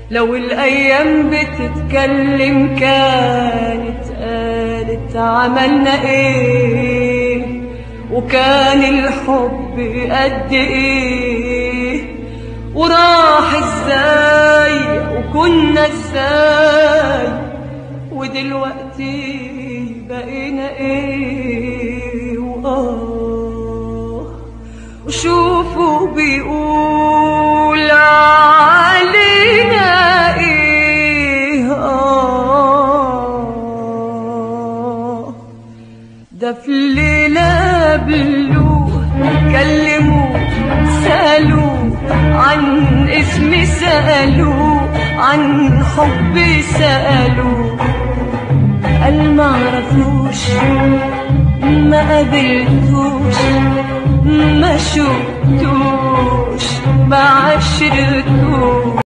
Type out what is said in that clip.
لو الأيام بتتكلم كانت قالت عملنا ايه وكان الحب قد ايه وراح ازاي وكنا ازاي ودلوقتي بقينا ايه وآه وشوفوا بيقول علينا ايه آه ده في الليلة بلوه كلموه سألوه عن اسمي سألوه عن حبي سألوه قال ما عرفوش ما قابلتوش ما شفتوش ما عشرتوش